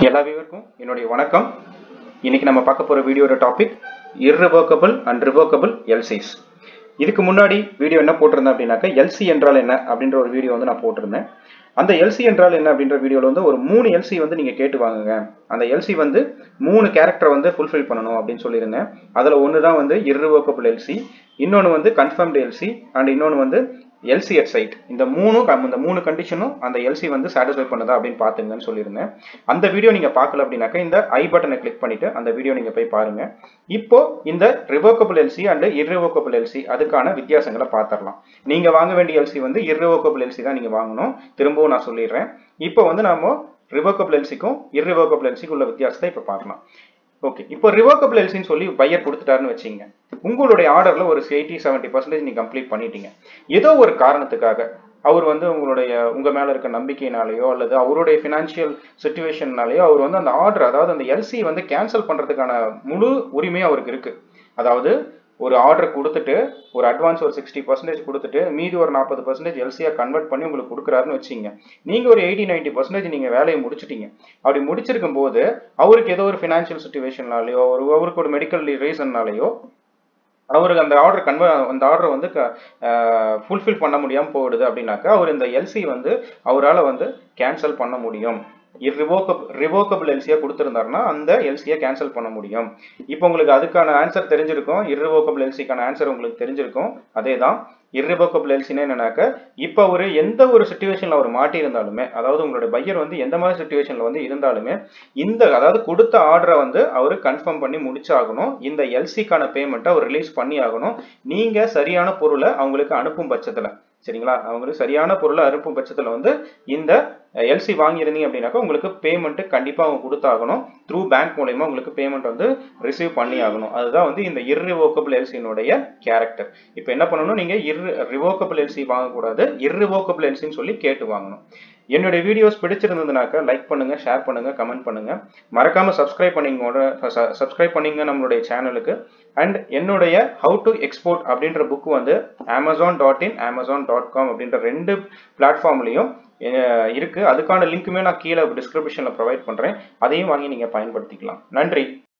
எல்லா வியூவருக்கும் என்னுடைய வணக்கம் இன்னைக்கு நம்ம பார்க்க போற வீடியோட topic irrevocable and revocable LCs இதுக்கு முன்னாடி வீடியோ என்ன போட்டிருந்தேன் அப்படின்னாக்கா எல்சி என்றால் என்ன அப்படின்ற ஒரு வீடியோ வந்து நான் போட்டிருந்தேன் அந்த எல்சி என்றால் என்ன அப்படின்ற வீடியோவில் வந்து ஒரு மூணு எல்சி வந்து நீங்கள் கேட்டு வாங்குங்க அந்த எல்சி வந்து மூணு கேரக்டர் வந்து ஃபுல்ஃபில் பண்ணணும் அப்படின்னு சொல்லியிருந்தேன் அதில் ஒன்று தான் வந்து irrevocable எல்சி இன்னொன்று வந்து கன்ஃபர்ம்டு எல்சி அண்ட் இன்னொன்று வந்து எல்சி அட் சைட் இந்த மூணும் கம்- இந்த மூணு கண்டிஷனும் அந்த எல்சி வந்து சாட்டிஸ்ஃபை பண்ணுதா அப்படின்னு பார்த்துங்கன்னு சொல்லியிருந்தேன் அந்த வீடியோ நீங்க பார்க்கல அப்படின்னாக்கா இந்த ஐ பட்டனை கிளிக் பண்ணிட்டு அந்த வீடியோ நீங்க போய் பாருங்க இப்போ இந்த revocable LC and irrevocable LC அதுக்கான வித்தியாசங்களை பார்த்துடலாம் நீங்க வாங்க வேண்டிய எல்சி வந்து irrevocable எல்சி தான் நீங்க வாங்கணும் திரும்பவும் நான் சொல்லிடுறேன் இப்போ வந்து நாம ரிவோக்கபிள் எல்சிக்கும் irrevocable எல்சிக்கும் உள்ள வித்தியாசத்தை இப்போ பார்க்கலாம் ஓகே இப்போ ரிவோக்கபிள் எல்சின்னு சொல்லி பையர் கொடுத்துட்டாருன்னு வச்சுங்க உங்களுடைய ஆர்டர்ல ஒரு எயிட்டி செவன்ட்டி பர்சன்டேஜ் நீங்க கம்ப்ளீட் பண்ணிட்டீங்க ஏதோ ஒரு காரணத்துக்காக அவர் வந்து உங்களுடைய உங்க மேல இருக்க நம்பிக்கையினாலேயோ அல்லது அவருடைய ஃபினான்ஷியல் சுச்சுவேஷன்னாலேயோ அவர் வந்து அந்த ஆர்டர் அதாவது அந்த எல்சி வந்து கேன்சல் பண்றதுக்கான முழு உரிமையும் அவருக்கு இருக்கு அதாவது ஒரு ஆர்டர் கொடுத்துட்டு ஒரு அட்வான்ஸ் ஒரு சிக்ஸ்டி பர்சன்டேஜ் கொடுத்துட்டு மீதி ஒரு நாற்பது பர்சன்டேஜ் எல்சியா கன்வெர்ட் பண்ணி உங்களுக்கு கொடுக்குறாருன்னு வச்சுங்க நீங்க ஒரு எயிட்டி நைன்டி பர்சன்டேஜ் நீங்க வேலையை முடிச்சிட்டீங்க அப்படி முடிச்சிருக்கும் போது அவருக்கு ஏதோ ஒரு ஃபினான்ஷியல் சுச்சுவேஷன்னாலேயோ ஒரு அவருக்கு ஒரு மெடிக்கல் ரீசன்னாலேயோ அவருக்கு அந்த ஆர்டர் கன்வ அந்த ஆர்டர் வந்து ஃபுல்ஃபில் பண்ண முடியாமல் போயிடுது அப்படின்னாக்கா அவர் இந்த எல்சி வந்து அவரால் வந்து கேன்சல் பண்ண முடியும் ரிவோக்கப் ரிவோக்கபிள் எல்சியாக கொடுத்துருந்தாருன்னா அந்த எல்சியை கேன்சல் பண்ண முடியும் இப்போ உங்களுக்கு அதுக்கான ஆன்சர் தெரிஞ்சிருக்கும் irrevocable எல்சிக்கான ஆன்சர் உங்களுக்கு தெரிஞ்சிருக்கும் அதே தான் irrevocable எல்சினா என்னன்னாக்க இப்போ ஒரு எந்த ஒரு சுச்சுவேஷனில் அவர் மாட்டியிருந்தாலுமே அதாவது உங்களுடைய பையர் வந்து எந்த மாதிரி சுச்சுவேஷனில் வந்து இருந்தாலுமே இந்த அதாவது கொடுத்த ஆர்டரை வந்து அவர் கன்ஃபார்ம் பண்ணி முடிச்சாகணும் இந்த எல்சிக்கான பேமெண்ட்டை அவர் ரிலீஸ் பண்ணி ஆகணும் நீங்க சரியான பொருளை அவங்களுக்கு அனுப்பும் பட்சத்துல சரிங்களா அவங்களுக்கு சரியான பொருளை அனுப்பும் பட்சத்துல வந்து இந்த எல்சி வாங்கியிருந்தீங்க அப்படின்னாக்கா உங்களுக்கு பேமெண்ட் கண்டிப்பா அவங்க கொடுத்தாகணும் த்ரூ பேங்க் மூலயமா உங்களுக்கு பேமெண்ட் வந்து ரிசீவ் பண்ணி ஆகணும் அதுதான் வந்து இந்த irrevocable எல்சியினுடைய கேரக்டர் இப்போ என்ன பண்ணணும் நீங்க ரிவோக்கபிள் எல்சி வாங்கக்கூடாது irrevocable எல்சின்னு சொல்லி கேட்டு வாங்கணும் என்னுடைய வீடியோஸ் பிடிச்சிருந்ததுனாக்கா லைக் பண்ணுங்க ஷேர் பண்ணுங்க கமெண்ட் பண்ணுங்க மறக்காம சப்ஸ்கிரைப் பண்ணிங்க சப்ஸ்கிரைப் பண்ணிங்க நம்மளுடைய சேனலுக்கு அண்ட் என்னுடைய ஹவு டு எக்ஸ்போர்ட் அப்படின்ற புக் வந்து Amazon dot in Amazon dot com அப்படின்ற ரெண்டு பிளாட்ஃபார்ம்லையும் இருக்கு அதுக்கான லிங்க்குமே நான் கீழே டிஸ்கிரிப்ஷனில் ப்ரொவைட் பண்றேன் அதையும் வாங்கி நீங்க பயன்படுத்திக்கலாம் நன்றி